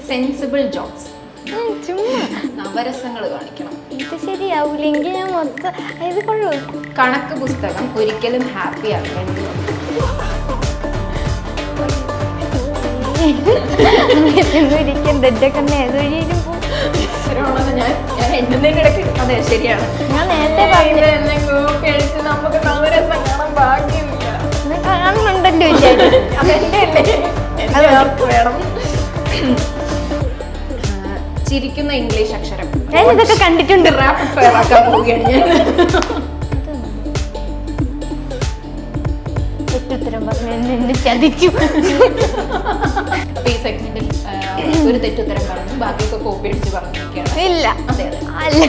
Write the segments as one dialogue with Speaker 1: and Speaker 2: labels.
Speaker 1: Sensible jokes
Speaker 2: ഉം, ചുമ്മാ
Speaker 1: നവരസങ്ങൾ കാണിക്കണം
Speaker 2: ഇത് ശരിയാവൂലെങ്കിൽ ഞാൻ മൊത്തം ഇത് കൊള്ളൂ
Speaker 1: കണക്ക് പുസ്തകം ഒരിക്കലും ഹാപ്പി ആവില്ല എന്തുകൊണ്ട്
Speaker 2: ഒരിക്കലും ഇതൊക്കെ ഏതൊഴിയിലും പോകും
Speaker 1: ശരിയാണോ ഞാൻ ഞാൻ എണ്ണുന്നതിൻ്റെ ഇടയ്ക്ക് അതെ ശരിയാണ്
Speaker 2: ഞാൻ നേരത്തെ പറഞ്ഞു
Speaker 1: എന്നെ കോപ്പി അടിച്ച് നമുക്ക് നവരസം കാണാൻ ഭാഗ്യമില്ല
Speaker 2: ഇത് കാണുന്നുണ്ടല്ലോ വിചാരിച്ചു
Speaker 1: അതെന്റെ അല്ലേ എന്റെ ആർക്ക് വേണം ആ, ചിരിക്കുന്ന ഇംഗ്ലീഷ് അക്ഷരം
Speaker 2: ഞാൻ ഇതൊക്കെ കണ്ടിട്ടുണ്ട്
Speaker 1: റാപ്പിഡ് ഫയർ ആക്കാൻ പോവുകയാണ് ഞാൻ
Speaker 2: തെറ്റുത്തരം പറഞ്ഞു എന്നെ എന്നെ ചതിച്ചു
Speaker 1: അപ്പൊ ഈ സെഗ്മെന്റിൽ ഒരു തെറ്റുത്തരം പറഞ്ഞു ബാക്കിയൊക്കെ കോപ്പി അടിച്ച് പറഞ്ഞിരിക്കുകയാണ്
Speaker 2: ഇല്ല
Speaker 1: അതെ അതെ
Speaker 2: അല്ല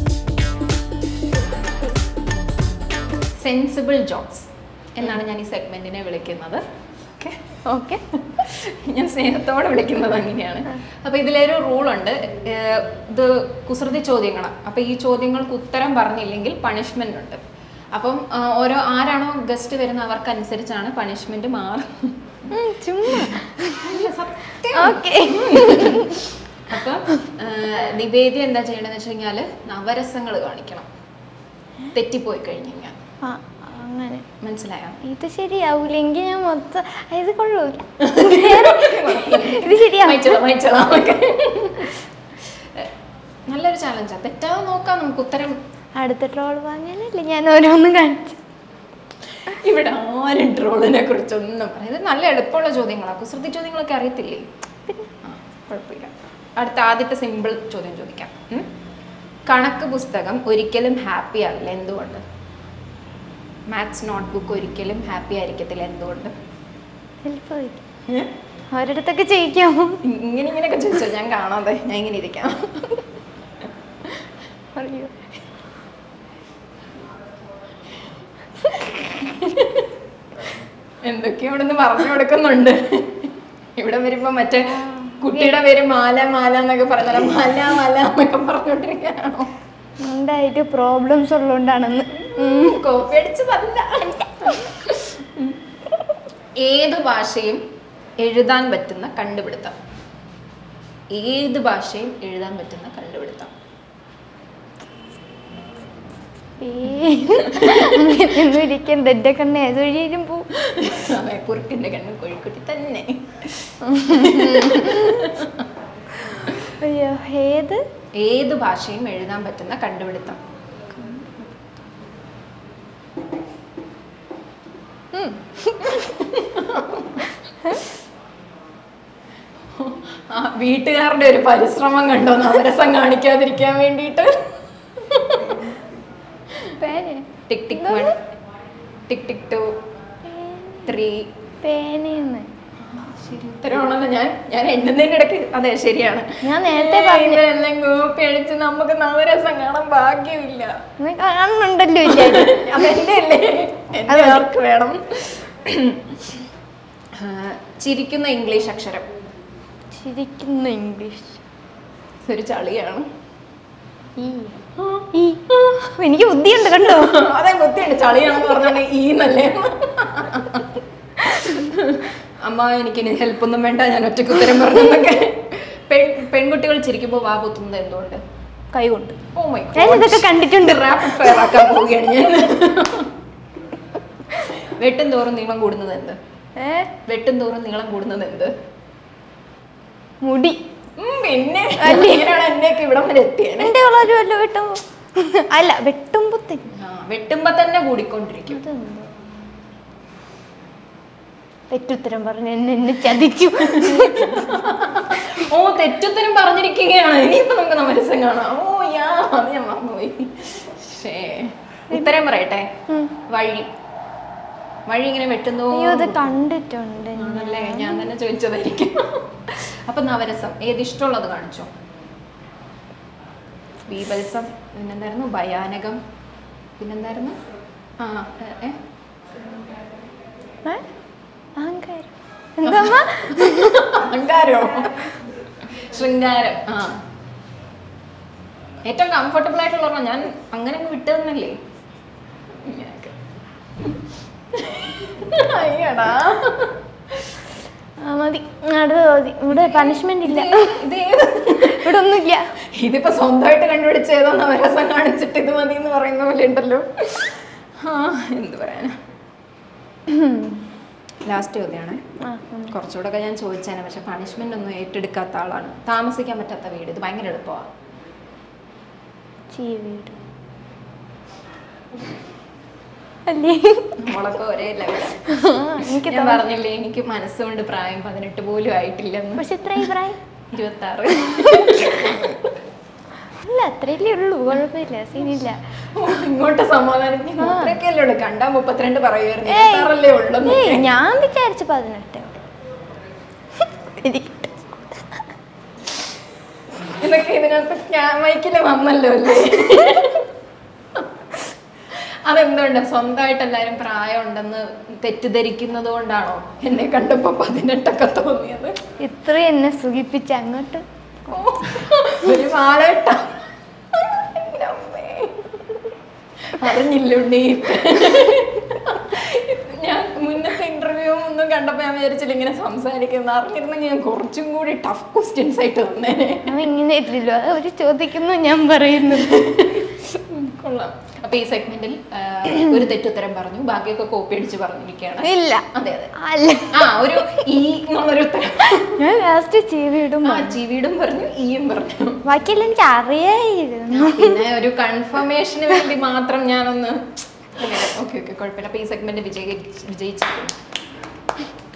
Speaker 1: സെൻസിബിൾ ജോക്സ് എന്നാണ് ഞാൻ ഈ സെഗ്മെന്റിനെ വിളിക്കുന്നത് ഓക്കെ
Speaker 2: ഓക്കെ
Speaker 1: ഞാൻ സ്നേഹത്തോടെ വിളിക്കുന്നത് അങ്ങനെയാണ് അപ്പൊ ഇതിലൊരു റൂളുണ്ട് ഇത് കുസൃതി ചോദ്യങ്ങളാണ് അപ്പൊ ഈ ചോദ്യങ്ങൾക്ക് ഉത്തരം പറഞ്ഞില്ലെങ്കിൽ പണിഷ്മെന്റ് ഉണ്ട് അപ്പം ആ, ഓരോ ആരാണോ ഗസ്റ്റ് വരുന്ന അവർക്കനുസരിച്ചാണ് പണിഷ്മെന്റ് മാറുന്നത്
Speaker 2: ചുമ്മാ
Speaker 1: സത്യം
Speaker 2: ഓക്കെ
Speaker 1: അപ്പം ആ, നിവേദ്യ എന്താ ചെയ്യണമെന്ന് വെച്ച് കഴിഞ്ഞാല് നവരസങ്ങൾ കാണിക്കണം തെറ്റിപ്പോയി കഴിഞ്ഞ് കഴിഞ്ഞാൽ
Speaker 2: ആ അങ്ങനെ
Speaker 1: മനസ്സിലായോ
Speaker 2: ഇത് ശരിയാവൂലെങ്കിൽ ഞാൻ മൊത്തം ഇത് കൊള്ളൂ ഇത് ശരിയാവും
Speaker 1: വായിച്ചോളാം, വായിച്ചോളാം. Okay. നല്ലൊരു ചാലഞ്ചാണ് തെറ്റാതെ നോക്കാം നമുക്ക് ഉത്തരം
Speaker 2: അടുത്ത ട്രോൾ വാങ്ങാനല്ലേ ഞാൻ ഓരോന്നും കാണിച്ചു
Speaker 1: ഇവിടെ ആരും ട്രോളിനെ കുറിച്ചൊന്നും പറയാം ഇത് നല്ല എളുപ്പമുള്ള ചോദ്യങ്ങളാണ് കുസൃതി ചോദ്യങ്ങളൊക്കെ അറിയത്തില്ലേ ആ കുഴപ്പമില്ല അടുത്ത ആദ്യത്തെ സിമ്പിൾ ചോദ്യം ചോദിക്കാം ഉം? കണക്ക് പുസ്തകം ഒരിക്കലും ഹാപ്പി ആവില്ല എന്തുകൊണ്ട് മാത്സ് നോട്ട്ബുക്ക് ഒരിക്കലും ഹാപ്പി ആയിരിക്കത്തില്ല എന്തുകൊണ്ട്
Speaker 2: ചിലപ്പോൾ ഒരിടത്തൊക്കെ ചെയ്യിക്കാമോ
Speaker 1: ഇ- ഇങ്ങനെ ഇങ്ങനെയൊക്കെ ചോദിച്ചോ ഞാൻ കാണാതെ ഞാൻ ഇങ്ങനെ ഇരിക്കാം
Speaker 2: പറയൂ
Speaker 1: എന്തൊക്കെയോ ഇവിടെ നിന്ന് പറഞ്ഞു കൊടുക്കുന്നുണ്ട് ഇവിടെ വരുമ്പോ മറ്റേ കുട്ടിയുടെ പേര് മാല മാല എന്നൊക്കെ പറഞ്ഞാൽ മാല മാല എന്നൊക്കെ പറഞ്ഞോണ്ടിരിക്കുകയാണോ
Speaker 2: ഉണ്ടായിട്ട് പ്രോബ്ലംസ് ഉള്ളതുകൊണ്ടാണെന്ന്
Speaker 1: കോപ്പി അടിച്ചതല്ല ഉം. ഏത് ഭാഷയും എഴുതാൻ പറ്റുന്ന കണ്ടുപിടുത്തം ഏത് ഭാഷയും എഴുതാൻ പറ്റുന്ന കണ്ടുപിടുത്തം
Speaker 2: ഒരിക്കലും ഇതൊക്കെ കണ്ണ് ഏതൊഴിയിലും പോകും
Speaker 1: അതെ കുറുക്കിന്റെ കണ്ണ് കോഴിക്കുട്ടി തന്നെ
Speaker 2: അയ്യോ ഏത്
Speaker 1: ഏത് ഭാഷയും എഴുതാൻ പറ്റുന്ന കണ്ടുപിടുത്തം ആ വീട്ടുകാരുടെ ഒരു പരിശ്രമം കണ്ടോ നവരസം കാണിക്കാതിരിക്കാൻ വേണ്ടിയിട്ട്
Speaker 2: പേന
Speaker 1: tick tick one tick tick two three
Speaker 2: പേനയെന്ന്
Speaker 1: ശരി ഉത്തരവാണല്ലോ ഞാൻ ഞാൻ എണ്ണുന്നതിന്റെ ഇടയ്ക്ക് അതെ ശരിയാണ്
Speaker 2: ഞാൻ നേരത്തെ പറഞ്ഞു
Speaker 1: ഇവരെല്ലാം കോപ്പി അടിച്ച് നമുക്ക് നവരസം കാണാൻ ഭാഗ്യമില്ല
Speaker 2: നീ കാണുന്നുണ്ടല്ലോ വിചാരിച്ചു
Speaker 1: അതെന്റെ അല്ലേ എന്റെ
Speaker 2: അത് മതി.
Speaker 1: ആർക്ക് വേണം ആ, ചിരിക്കുന്ന ഇംഗ്ലീഷ് അക്ഷരം
Speaker 2: ചിരിക്കുന്ന ഇംഗ്ലീഷ്
Speaker 1: ഒരു ചളിയാണ്
Speaker 2: ഈ ഈ എനിക്ക് ബുദ്ധിയുണ്ട് കണ്ടോ
Speaker 1: അതെ ബുദ്ധിയുണ്ട് ചളിയാണെന്ന് പറഞ്ഞാൽ ഈ നല്ലേ അമ്മ എനിക്കിനി ഹെൽപ്പ് ഒന്നും വേണ്ട ഞാൻ ഒറ്റയ്ക്ക് ഉത്തരം പറഞ്ഞൊക്കെ പെൺ പെൺകുട്ടികൾ ചിരിക്കുമ്പോൾ വാ കുത്തുന്നത് എന്തുകൊണ്ട്
Speaker 2: കൈ കൊണ്ട്
Speaker 1: ഓ മൈ
Speaker 2: ഞാൻ ഇതൊക്കെ കണ്ടിട്ടുണ്ട്
Speaker 1: റാപ്പിഡ് ഫയർ ആക്കാൻ പോവുകയാണ് ഞാൻ വെട്ടും തോറും നീളം കൂടുന്നത് എന്ത്
Speaker 2: ഏ
Speaker 1: വെട്ടും തോറും നീളം കൂടുന്നത് എന്ത്
Speaker 2: മുടി
Speaker 1: ഉം, പിന്നെ ഇങ്ങനെയാണ് എന്നെയൊക്കെ ഇവിടം വരെ എത്തിയത്
Speaker 2: എന്റെ വളരുമല്ലോ വെട്ടുമ്പോ അല്ല വെട്ടുമ്പോ തന്നെ
Speaker 1: ആ വെട്ടുമ്പോ തന്നെ കൂടിക്കൊണ്ടിരിക്കും
Speaker 2: ഇതെന്തോ തെറ്റുത്തരം പറഞ്ഞു എന്നെ എന്നെ ചതിച്ചു
Speaker 1: ഓ തെറ്റുത്തരം പറഞ്ഞിരിക്കുകയാണ് ഇനിയിപ്പോ നമുക്ക് നമരസം കാണാം ഓ യാ അത് ഞാൻ മറന്നുപോയി ശേ ഉത്തരം പറയട്ടെ
Speaker 2: ഉം.
Speaker 1: വഴി വഴി ഇങ്ങനെ വെട്ടുന്നു
Speaker 2: അയ്യോ ഇത് കണ്ടിട്ടുണ്ട് ഞാൻ.
Speaker 1: ആണല്ലേ ഞാൻ തന്നെ ചോദിച്ചതായിരിക്കും അപ്പൊ നവരസം ഏത് ഇഷ്ടമുള്ളത് കാണിച്ചോ ബീഭത്സം പിന്നെന്തായിരുന്നു ഭയാനകം പിന്നെന്തായിരുന്നു ആ ഏ, ഏ?
Speaker 2: ഏ? അഹങ്കാരം എന്താ
Speaker 1: അഹങ്കാരോ ശൃംഗാരം ആ ഏറ്റവും കംഫർട്ടബിൾ ആയിട്ടുള്ള ഒരെണ്ണം ഞാൻ അങ്ങനെ അങ്ങ് വിട്ടു തന്നല്ലേ ഇങ്ങനെയൊക്കെ. അയ്യടാ
Speaker 2: ആ, മതി അടുത്ത മതി ഇവിടെ പണിഷ്മെന്റ് ഇല്ല
Speaker 1: ഇത് ഏത്
Speaker 2: ഇവിടെ ഒന്നുമില്ല
Speaker 1: ഇതിപ്പോ സ്വന്തമായിട്ട് കണ്ടുപിടിച്ച ഏതോ നവരസം കാണിച്ചിട്ട് ഇത് മതി എന്ന് പറയുന്ന പോലെ ഉണ്ടല്ലോ ആ എന്ത് പറയാനാ ലാസ്റ്റ് ചോദ്യമാണ്
Speaker 2: ആ, ഉം.
Speaker 1: കുറച്ചുകൂടെ ഞാൻ ചോദിച്ചേനെ പക്ഷെ പണിഷ്മെന്റ് ഒന്നും ഏറ്റെടുക്കാത്ത ആളാണ് താമസിക്കാൻ പറ്റാത്ത വീട് ഇത് ഭയങ്കര എളുപ്പമാണ്
Speaker 2: ചീ വീട് അല്ലേ
Speaker 1: നമ്മളൊക്കെ ഒരേ ലെവൽ
Speaker 2: ആ, എനിക്ക്
Speaker 1: ഞാൻ പറഞ്ഞില്ലേ എനിക്ക് മനസ്സുകൊണ്ട് പ്രായം പതിനെട്ട് പോലും ആയിട്ടില്ലെന്ന്
Speaker 2: പക്ഷെ ഇത്രയും പ്രായം
Speaker 1: ഇരുപത്തി ആറ്
Speaker 2: അല്ല അത്രയല്ലേ ഉള്ളൂ കുഴപ്പമില്ല സീനില്ല
Speaker 1: ഇങ്ങോട്ട് സമാധാനിക്കുന്നു അത്രയൊക്കെയല്ലേ ഉള്ളൂ കണ്ടാ മുപ്പത്തിരണ്ട് പറയുമായിരുന്നു
Speaker 2: ഏയ്.
Speaker 1: ഇരുപത്താറല്ലേ ഉള്ളൂ
Speaker 2: ഏയ് ഞാൻ വിചാരിച്ചു പതിനെട്ട് എനിക്ക്
Speaker 1: ഇതൊക്കെ ഇതിനകത്ത് ഞാൻ മൈക്കില് വന്നല്ലോ അല്ലേ അതെന്തുകൊണ്ട് സ്വന്തമായിട്ട് എല്ലാരും പ്രായം ഉണ്ടെന്ന് തെറ്റിദ്ധരിക്കുന്നത് കൊണ്ടാണോ എന്നെ കണ്ടപ്പോ പതിനെട്ടൊക്കെ തോന്നിയത്
Speaker 2: ഇത്ര എന്നെ സുഖിപ്പിച്ച് അങ്ങോട്ട്
Speaker 1: ഓ, ഒരു മാലട്ട അറിഞ്ഞില്ലുണ്ണി ഞാൻ മുന്നത്തെ ഇന്റർവ്യൂ ഒന്നും കണ്ടപ്പോ ഞാൻ വിചാരിച്ചില്ല ഇങ്ങനെ സംസാരിക്കുന്ന അറിഞ്ഞിരുന്നെങ്കിൽ ഞാൻ കുറച്ചും കൂടി ടഫ് ക്വസ്റ്റ്യൻസ് ആയിട്ട് തന്നേനെ
Speaker 2: അവൻ ഇങ്ങനെ ഇല്ലല്ലോ അത് ഒരു ചോദിക്കുന്നു ഞാൻ പറയുന്നു
Speaker 1: ഉം, കൊള്ളാം അപ്പൊ ഈ സെഗ്മെന്റിൽ ഒരു തെറ്റുത്തരം പറഞ്ഞു ബാക്കിയൊക്കെ കോപ്പി അടിച്ച് പറഞ്ഞിരിക്കുകയാണ്
Speaker 2: ഇല്ല
Speaker 1: അതെ അതെ
Speaker 2: അല്ല
Speaker 1: ആ ഒരു ഈ എന്നുള്ളൊരു ഉത്തരം
Speaker 2: ഞാൻ ലാസ്റ്റ് ചീവിടും
Speaker 1: ആ ജീവിടും പറഞ്ഞു ഈയും പറഞ്ഞു
Speaker 2: ബാക്കിയെല്ലാം എനിക്ക് അറിയായിരുന്നു
Speaker 1: പിന്നെ ഒരു കൺഫർമേഷന് വേണ്ടി മാത്രം ഞാനൊന്ന് ഓക്കെ ഓക്കെ കുഴപ്പമില്ല അപ്പൊ ഈ സെഗ്മെന്റ് വിജയി വിജയിച്ചിരിക്കുന്നു